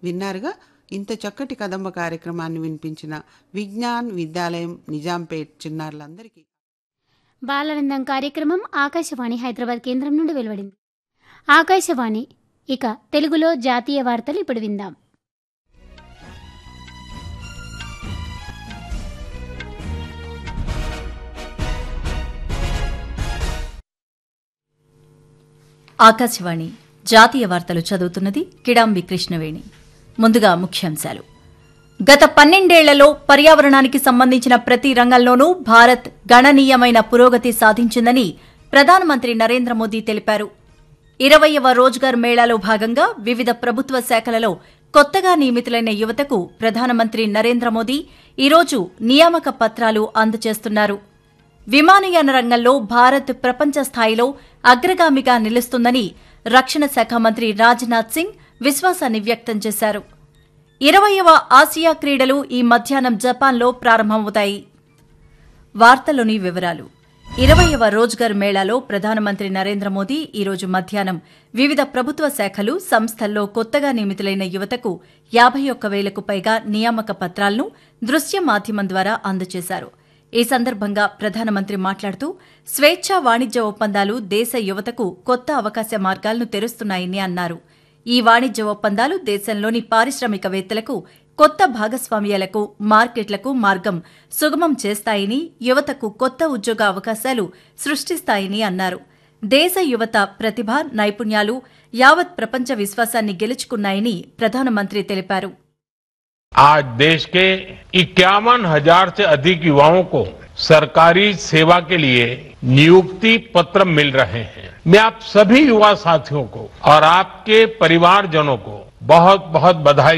విన్నారుగా ఇంత చక్కటి కదంబ కార్యక్రమాన్ని వినిపించిన విజ్ఞాన్ విద్యాలయం నిజాంపేట్ చిన్నారులందరికీ బాలనందం కార్యక్రమం ఆకాశవాణి హైదరాబాద్ కేంద్రం నుండి వెలువడింది ఆకాశవాణి ఇక తెలుగులో జాతీయ వార్తలు ఇప్పుడు విందాం ఆకాశవాణి జాతీయ వార్తలు చదువుతున్నది కిడాంబి కృష్ణవేణి ముందుగా ముఖ్యాంశాలు గత పన్నెండేళ్లలో పర్యావరణానికి సంబంధించిన ప్రతి రంగంలోనూ భారత్ గణనీయమైన పురోగతి సాధించిందని ప్రధానమంత్రి నరేంద్ర మోదీ తెలిపారు ఇరవయవ రోజ్గార్ మేళాలో భాగంగా వివిధ ప్రభుత్వ శాఖలలో కొత్తగా నియమితులైన యువతకు ప్రధానమంత్రి నరేంద్ర మోదీ ఈరోజు నియామక పత్రాలు అందజేస్తున్నారు విమానయాన రంగంలో భారత్ ప్రపంచ స్థాయిలో అగ్రగామిగా నిలుస్తుందని రక్షణ శాఖ మంత్రి రాజ్నాథ్ సింగ్ విశ్వాసాన్ని వ్యక్తం చేశారు ఇరవయవ ఆసియా క్రీడలు ఈ మధ్యాహ్నం జపాన్లో ప్రారంభమవుతాయి వార్తలోని వివరాలు ఇరవయవ రోజ్గర్ మేళాలో ప్రధానమంత్రి నరేంద్ర మోదీ ఈరోజు మధ్యాహ్నం వివిధ ప్రభుత్వ శాఖలు సంస్థల్లో కొత్తగా నియమితులైన యువతకు యాభై ఒక్క వేలకు పైగా నియామక పత్రాలను దృశ్య మాధ్యమం ద్వారా అందజేశారు ఈ సందర్భంగా ప్రధానమంత్రి మాట్లాడుతూ స్వేచ్ఛా వాణిజ్య ఒప్పందాలు దేశ యువతకు కొత్త అవకాశ మార్గాలను తెరుస్తున్నాయని అన్నారు ఈ వాణిజ్య ఒప్పందాలు దేశంలోని పారిశ్రామికవేత్తలకు కొత్త భాగస్వామ్యాలకు మార్కెట్లకు మార్గం సుగమం చేస్తాయని యువతకు కొత్త ఉద్యోగ అవకాశాలు సృష్టిస్తాయని అన్నారు దేశ యువత ప్రతిభ నైపుణ్యాలు యావత్ ప్రపంచ విశ్వాసాన్ని గెలుచుకున్నాయని ప్రధానమంత్రి తెలిపారు आज देश के इक्यावन हजार से अधिक युवाओं को सरकारी सेवा के लिए नियुक्ति पत्र मिल रहे हैं मैं आप सभी युवा साथियों को और आपके परिवारजनों को बहुत बहुत बधाई